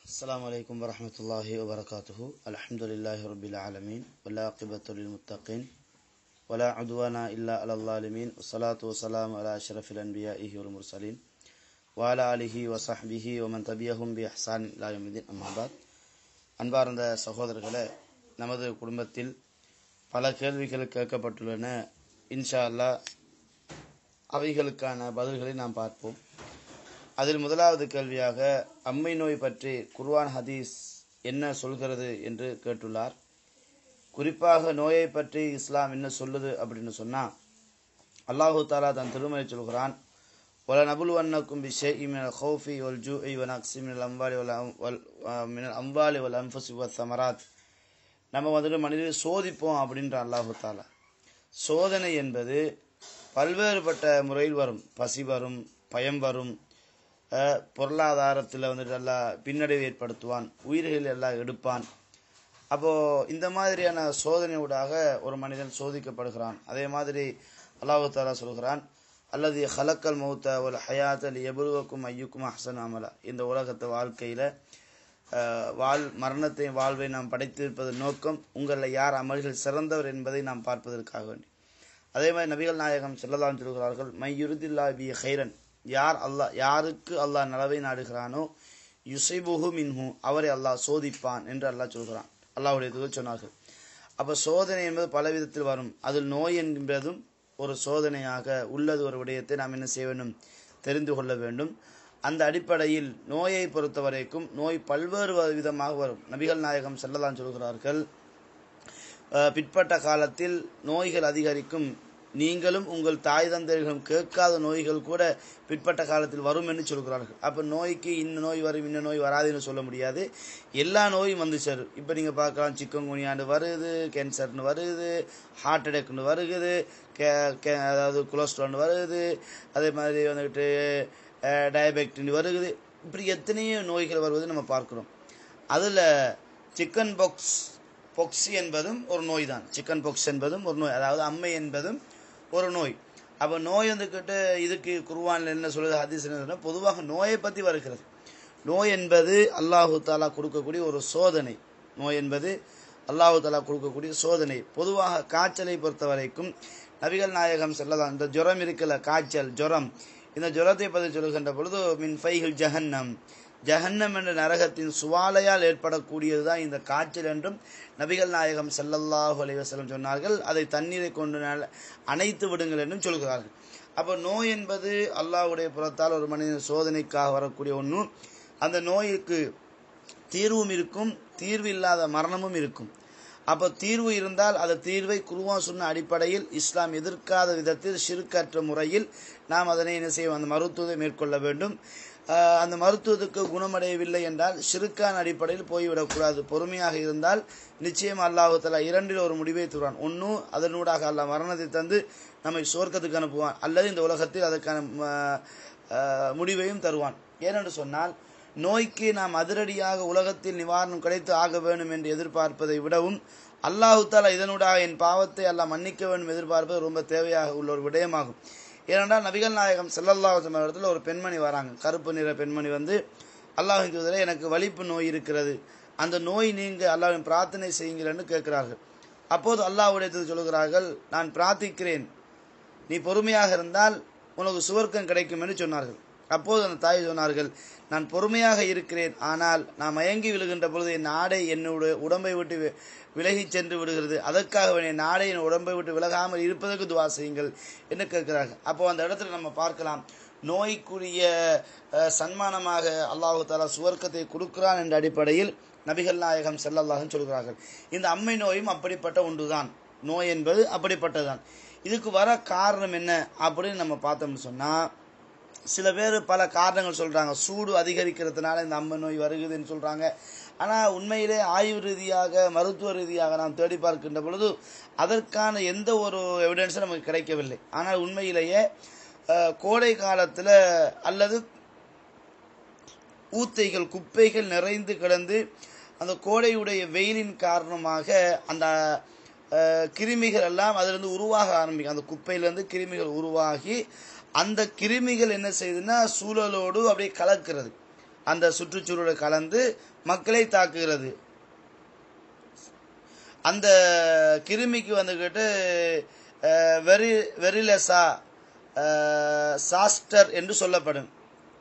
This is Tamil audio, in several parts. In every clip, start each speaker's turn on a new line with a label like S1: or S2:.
S1: السلام عليكم ورحمة الله وبركاته الحمد لله رب العالمين والعاقبة للمتقين ولا عدوان إلا على الظالمين والصلاة والسلام على أشرف الأنبياء والمرسلين وعلى آله وصحبه ومن تبعهم بإحسان إلى يوم الدين أما بعد அன்பார்ந்த சகோதரர்களே நமது குடும்பத்தில் பல கேள்விகள் கேட்கப்பட்டுள்ளன இன்ஷா அல்லாஹ் அவைகளுக்கான பதில்களை நாம் பார்ப்போம் அதில் முதலாவது கேள்வியாக அம்மை நோய் பற்றி குர்ஆன் ஹதீஸ் என்ன சொல்கிறது என்று கேட்டுள்ளார் குறிப்பாக நோயை பற்றி இஸ்லாம் என்ன சொல்லுது அப்படின்னு சொன்னா அல்லாஹு தாலா தன் திருமலை சொல்கிறான் ஒல நபுல் வண்ணக்கும் பிஷே இமினல் ஹௌஃபி ஒல் ஜூ ஐ வன் அக்சி மினல் அம்பாலி ஒல் அம்- வல் மினல் அம்பாலி ஒல் அம்பசி வல் சமராத் நம்ம வந்துட்டு மனிதரை சோதிப்போம் அப்படின்ற அல்லாஹு தாலா சோதனை என்பது பல்வேறுபட்ட முறையில் வரும் பசி வரும் பயம் வரும் அஹ், பொருளாதாரத்தில் வந்துட்டு எல்லாம் பின்னடைவு ஏற்படுத்துவான் உயிர்கள் எல்லாம் எடுப்பான் அப்போ இந்த மாதிரியான சோதனையூடாக ஒரு மனிதன் சோதிக்கப்படுகிறான் அதே மாதிரி அல்லாஹு தாலா சொல்கிறான் அல்லது ஹலக்கல் மௌத்த ஒரு ஹயாத்தல் எபுருவக்கும் ஐயுக்கும் அஹ்சன் அமலா இந்த உலகத்தை வாழ்க்கையில அஹ், வாழ் மரணத்தை வாழ்வை நாம் படைத்திருப்பது நோக்கம் உங்களில் யார் அமல்கள் சிறந்தவர் என்பதை நாம் பார்ப்பதற்காக வேண்டி அதே மாதிரி நபிகள் நாயகம் செல்லலாம் சொல்கிறார்கள் மை யுருதில்லா பி ஹைரன் யார் அல்லாஹ் யாருக்கு அல்லாஹ் நலவை நாடுகிறானோ யுசைபுஹு மின்ஹு அவரை அல்லாஹ் சோதிப்பான் என்று அல்லாஹ் சொல்கிறான் அல்லாஹ்வுடைய தூதர் சொன்னார்கள் அப்ப சோதனை என்பது பல விதத்தில் வரும் அதில் நோய் என்பதும் ஒரு சோதனையாக உள்ளது ஒரு விடயத்தை நாம் என்ன செய்ய வேண்டும் தெரிந்து கொள்ள வேண்டும் அந்த அடிப்படையில் நோயை பொறுத்தவரைக்கும் நோய் பல்வேறு விதமாக வரும் நபிகள் நாயகம் செல்லலாம் சொல்கிறார்கள் அஹ், பிற்பட்ட காலத்தில் நோய்கள் அதிகரிக்கும் நீங்களும் உங்கள் தாய் தந்தைகளும் கேட்காத நோய்கள் கூட பிற்பட்ட காலத்தில் வரும் என்று சொல்கிறார்கள் அப்ப நோய்க்கு இந்த நோய் வரும் இந்த நோய் வராதுன்னு சொல்ல முடியாது எல்லா நோயும் வந்து சேரும் இப்ப நீங்க பார்க்கலாம் சிக்கன் குனியாண்டு வருது கேன்சர்னு வருது ஹார்ட் அட்டாக்னு வருகுது கே- கே- அதாவது கொலஸ்ட்ரால் வருது அதே மாதிரி வந்துட்டு டயபெக்டின் வருகுது இப்படி எத்தனையோ நோய்கள் வருவதை நம்ம பார்க்கிறோம் அதுல சிக்கன் பாக்ஸ் பொக்ஸ் என்பதும் ஒரு நோய் தான் சிக்கன் பாக்ஸ் என்பதும் ஒரு நோய் அதாவது அம்மை என்பதும் ஒரு நோய் அப்ப நோய் வந்துக்கிட்டு இதுக்கு குருவான்ல என்ன சொல்லுது ஹதீஸ் என்ன சொல்லுது? பொதுவாக நோயை பத்தி வருகிறது நோய் என்பது அல்லாஹு தாலா கொடுக்கக்கூடிய ஒரு சோதனை நோய் என்பது அல்லாஹு தாலா கொடுக்கக்கூடிய சோதனை பொதுவாக காய்ச்சலை பொறுத்த வரைக்கும் நபிகள் நாயகம் செல்லலாம் இந்த ஜுரம் இருக்குல்ல காய்ச்சல் ஜுரம் இந்த ஜுரத்தை பற்றி சொல்லுகின்ற பொழுது மின் ஃபைகள் ஜஹன்னம் ஜஹன்னம் என்ற நரகத்தின் சுவாலையால் ஏற்படக்கூடியதுதான் இந்த காய்ச்சல் என்றும் நபிகள் நாயகம் ஸல்லல்லாஹு அலைஹி வஸல்லம் சொன்னார்கள் அதை தண்ணீரை கொண்டு நல- அணைத்து விடுங்கள் என்றும் சொல்கிறார்கள் அப்போ நோய் என்பது அல்லாஹ்வுடைய புறத்தால் ஒரு மனிதன் சோதனைக்காக வரக்கூடிய ஒன்று அந்த நோய்க்கு தீர்வும் இருக்கும் தீர்வு இல்லாத மரணமும் இருக்கும் அப்போ தீர்வு இருந்தால் அந்த தீர்வை குருவான் சொன்ன அடிப்படையில் இஸ்லாம் எதிர்க்காத விதத்தில் சிறுக்கற்ற முறையில் நாம் அதனை என்ன செய்வோம் அந்த மருத்துவத்தை மேற்கொள்ள வேண்டும் ஆஹ் அந்த மருத்துவத்துக்கு குணமடையவில்லை என்றால் சிறுக்கான அடிப்படையில் போய்விடக்கூடாது பொறுமையாக இருந்தால் நிச்சயம் அல்லாஹு தஆலா இரண்டில் ஒரு முடிவை தருவான் ஒன்று அதனூடாக அல்லாஹ் மரணத்தை தந்து நம்மை சுவர்க்கத்துக்கு அனுப்புவான் அல்லது இந்த உலகத்தில் அதற்கான ஆஹ், ஆஹ், முடிவையும் தருவான் ஏனென்று சொன்னால் நோய்க்கு நாம் அதிரடியாக உலகத்தில் நிவாரணம் கிடைத்து ஆக வேண்டும் என்று எதிர்பார்ப்பதை விடவும் அல்லாஹு தாலா இதனூடாக என் பாவத்தை அல்லாஹ் மன்னிக்க வேண்டும் எதிர்பார்ப்பது ரொம்ப தேவையாக உள்ள ஒரு விடயமாகும் ஏனென்றால் நபிகள் நாயகம் ஸல்லல்லாஹு அலைஹி வஸல்லம் இடத்துல ஒரு பெண்மணி வராங்க கருப்பு நிற பெண்மணி வந்து அல்லாஹின் தூதரே எனக்கு வலிப்பு நோய் இருக்கிறது அந்த நோய் நீங்க அல்லாஹ்வின் பிரார்த்தனை செய்யுங்கள்னு கேட்கிறார்கள் அப்போது அல்லாஹ்வுடைய தூதர் சொல்கிறார்கள் நான் பிரார்த்திக்கிறேன் நீ பொறுமையாக இருந்தால் உனக்கு சுவர்க்கம் கிடைக்கும் என்று சொன்னார்கள் அப்போது அந்த தாய் சொன்னார்கள் நான் பொறுமையாக இருக்கிறேன் ஆனால் நான் மயங்கி விழுகின்ற பொழுது என் ஆடை என்னுடைய உடம்பை விட்டு வி- விலகிச் சென்று விடுகிறது அதற்காக என் ஆடை என் உடம்பை விட்டு விலகாமல் இருப்பதற்கு துவா செய்யுங்கள் என்று கேட்கிறார்கள் அப்போ அந்த இடத்துல நம்ம பார்க்கலாம் நோய்க்குரிய அஹ், சன்மானமாக அல்லாஹு தாலா சுவர்க்கத்தை கொடுக்கிறான் என்ற அடிப்படையில் நபிகள் நாயகம் செல்லல்லாஹும் சொல்கிறார்கள் இந்த அம்மை நோயும் அப்படிப்பட்ட ஒன்றுதான் நோய் என்பது அப்படிப்பட்டதுதான் இதுக்கு வர காரணம் என்ன அப்படின்னு நம்ம பார்த்தோம்னு சொன்னா சில பேர் பல காரணங்கள் சொல்றாங்க சூடு அதிகரிக்கிறதுனால இந்த அம்மை நோய் வருகுதுன்னு சொல்றாங்க ஆனா உண்மையிலே ஆய்வு ரீதியாக மருத்துவ ரீதியாக நாம் தேடி பார்க்கின்ற பொழுது அதற்கான எந்த ஒரு எவிடன்ஸும் நமக்கு கிடைக்கவில்லை ஆனால் உண்மையிலேயே அஹ், கோடை காலத்துல அல்லது ஊத்தைகள் குப்பைகள் நிறைந்து கிடந்து அந்த கோடையுடைய வெயிலின் காரணமாக அந்த அஹ், கிருமிகள் எல்லாம் அதிலிருந்து உருவாக ஆரம்பிக்கும் அந்த குப்பையிலிருந்து கிருமிகள் உருவாகி அந்த கிருமிகள் என்ன செய்யுதுன்னா சூழலோடு அப்படியே கலக்கிறது அந்த சுற்றுச்சூழலை கலந்து மக்களை தாக்குகிறது அந்த கிருமிக்கு வந்துக்கிட்டு அஹ், வெரி வெரிலெசா அஹ், சாஸ்டர் என்று சொல்லப்படும்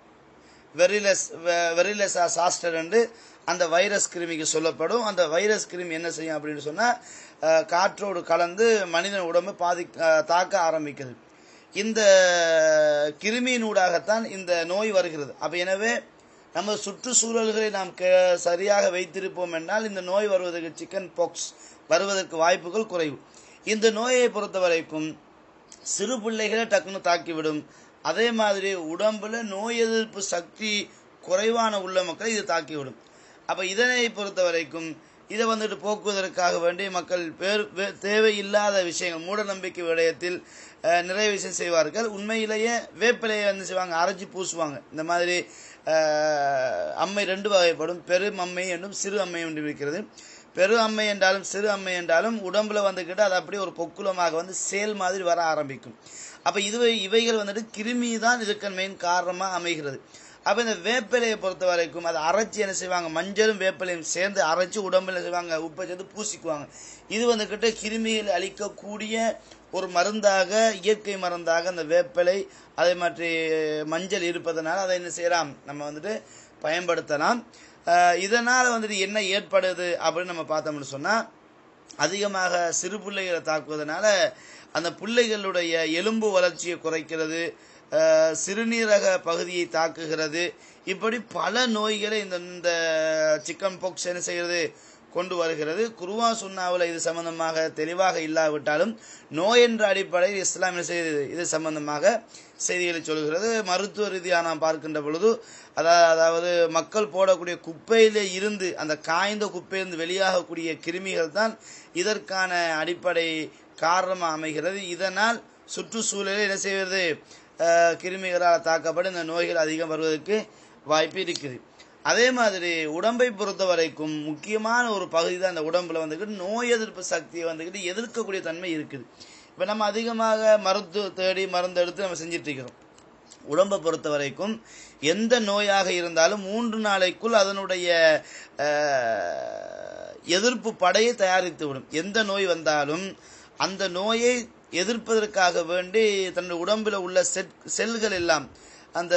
S1: வெரிலெஸ் வெ- வெரிலெசா சாஸ்டர் என்று அந்த வைரஸ் கிருமிக்கு சொல்லப்படும் அந்த வைரஸ் கிருமி என்ன செய்யும் அப்படின்னு சொன்னா அஹ், காற்றோடு கலந்து மனிதன் உடம்பு பாதி அஹ், தாக்க ஆரம்பிக்குது இந்த கிருமியினூடாகத்தான் இந்த நோய் வருகிறது அப்ப எனவே நம்ம சுற்றுச்சூழல்களை நாம் கே- சரியாக வைத்திருப்போம் என்றால் இந்த நோய் வருவதற்கு சிக்கன் பாக்ஸ் வருவதற்கு வாய்ப்புகள் குறைவு இந்த நோயை பொறுத்த வரைக்கும் சிறு பிள்ளைகளை டக்குன்னு தாக்கிவிடும் அதே மாதிரி உடம்புல நோய் எதிர்ப்பு சக்தி குறைவான உள்ள மக்களை இது தாக்கிவிடும் அப்ப இதனை பொறுத்த வரைக்கும் இதை வந்துட்டு போக்குவதற்காக வேண்டி மக்கள் வேறு வே- தேவையில்லாத விஷயங்கள் மூட நம்பிக்கை விடயத்தில் அஹ், நிறைய விஷயம் செய்வார்கள் உண்மையிலேயே வேப்பிலையை வந்து செய்வாங்க அரைச்சி பூசுவாங்க இந்த மாதிரி அஹ், அம்மை ரெண்டு வகைப்படும் பெரும் அம்மை என்றும் சிறு அம்மை என்றும் இருக்கிறது பெரு அம்மை என்றாலும் சிறு அம்மை என்றாலும் உடம்புல வந்துக்கிட்டு அது அப்படியே ஒரு பொக்குலமாக வந்து சேல் மாதிரி வர ஆரம்பிக்கும் அப்ப இது இவைகள் வந்துட்டு கிருமி தான் இதுக்கு மெயின் காரணமா அமைகிறது அப்ப இந்த வேப்பிலையை பொறுத்த வரைக்கும் அதை அரைச்சி என்ன செய்வாங்க மஞ்சளும் வேப்பிலையும் சேர்ந்து அரைச்சி உடம்புல செய்வாங்க உப்பை சேர்ந்து பூசிக்குவாங்க இது வந்துக்கிட்டு கிருமிகள் அழிக்கக்கூடிய ஒரு மருந்தாக இயற்கை மருந்தாக அந்த வேப்பிலை அதே மாதிரி மஞ்சள் இருப்பதனால அதை என்ன செய்யலாம் நம்ம வந்துட்டு பயன்படுத்தலாம் அஹ் இதனால வந்துட்டு என்ன ஏற்படுது அப்படின்னு நம்ம பார்த்தோம்னு சொன்னா அதிகமாக சிறு பிள்ளைகளை தாக்குவதனால அந்த பிள்ளைகளுடைய எலும்பு வளர்ச்சியை குறைக்கிறது அஹ், சிறுநீரக பகுதியை தாக்குகிறது இப்படி பல நோய்களை இந்த இந்த சிக்கன் பாக்ஸ் என்ன செய்கிறது கொண்டு வருகிறது குருவா சுன்னாவில் இது சம்பந்தமாக தெளிவாக இல்லாவிட்டாலும் நோய் என்ற அடிப்படையில் இஸ்லாம் என்ன செய்யுது இது சம்பந்தமாக செய்திகளை சொல்கிறது மருத்துவ ரீதியாக நாம் பார்க்கின்ற பொழுது அதாவது அதாவது மக்கள் போடக்கூடிய குப்பையில இருந்து அந்த காய்ந்த குப்பையிலிருந்து வெளியாகக்கூடிய கிருமிகள் தான் இதற்கான அடிப்படை காரணமாக அமைகிறது இதனால் சுற்றுச்சூழலை என்ன செய்வது அஹ், கிருமிகளால் தாக்கப்பட்டு இந்த நோய்கள் அதிகம் வருவதற்கு வாய்ப்பு இருக்குது அதே மாதிரி உடம்பை பொறுத்த வரைக்கும் முக்கியமான ஒரு பகுதி தான் அந்த உடம்புல வந்துக்கிட்டு நோய் எதிர்ப்பு சக்தியை வந்துக்கிட்டு எதிர்க்கக்கூடிய தன்மை இருக்குது இப்போ நம்ம அதிகமாக மருத்துவ தேடி மருந்து எடுத்து நம்ம செஞ்சிட்டு இருக்கிறோம் உடம்பை பொறுத்த வரைக்கும் எந்த நோயாக இருந்தாலும் மூன்று நாளைக்குள் அதனுடைய அஹ், எதிர்ப்பு படையை தயாரித்து விடும் எந்த நோய் வந்தாலும் அந்த நோயை எதிர்ப்பதற்காக வேண்டி தன்னுடைய உடம்பில் உள்ள செட் செல்கள் எல்லாம் அந்த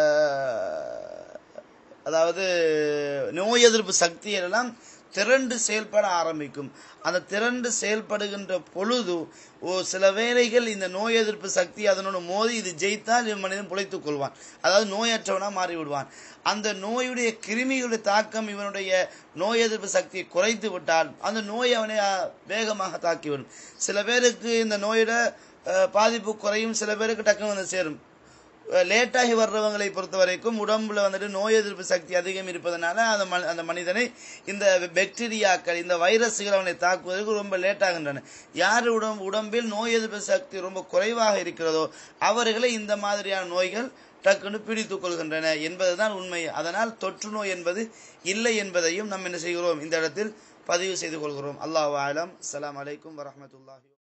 S1: அதாவது நோய் எதிர்ப்பு சக்திகள் எல்லாம் திரண்டு செயல்பட ஆரம்பிக்கும் அந்த திரண்டு செயல்படுகின்ற பொழுது ஓ சில வேளைகள் இந்த நோய் எதிர்ப்பு சக்தி அதனோட மோதி இது ஜெயித்தால் இவன் மனிதன் பிழைத்துக் கொள்வான் அதாவது நோயற்றவனா மாறி விடுவான் அந்த நோயுடைய கிருமிகளுடைய தாக்கம் இவனுடைய நோய் எதிர்ப்பு சக்தியை குறைத்து விட்டால் அந்த நோய் அவனை அஹ், வேகமாக தாக்கிவிடும் சில பேருக்கு இந்த நோயோட அஹ், பாதிப்பு குறையும் சில பேருக்கு டக்குன்னு வந்து சேரும் லேட்டாகி வர்றவங்களை பொறுத்த வரைக்கும் உடம்புல வந்துட்டு நோய் எதிர்ப்பு சக்தி அதிகம் இருப்பதனால அந்த மனி- அந்த மனிதனை இந்த பாக்டீரியாக்கள் இந்த வைரஸ்கள் அவனை தாக்குவதற்கு ரொம்ப லேட் ஆகின்றன யார் உடம்பு உடம்பில் நோய் எதிர்ப்பு சக்தி ரொம்ப குறைவாக இருக்கிறதோ அவர்களை இந்த மாதிரியான நோய்கள் டக்குன்னு பிடித்துக் கொள்கின்றன என்பதுதான் உண்மை அதனால் தொற்று நோய் என்பது இல்லை என்பதையும் நாம் என்ன செய்கிறோம் இந்த இடத்தில் பதிவு செய்து கொள்கிறோம் அல்லாஹ் ஆலம் அஸ்ஸலாமு அலைக்கும் வரஹ்மத்துல்லாஹி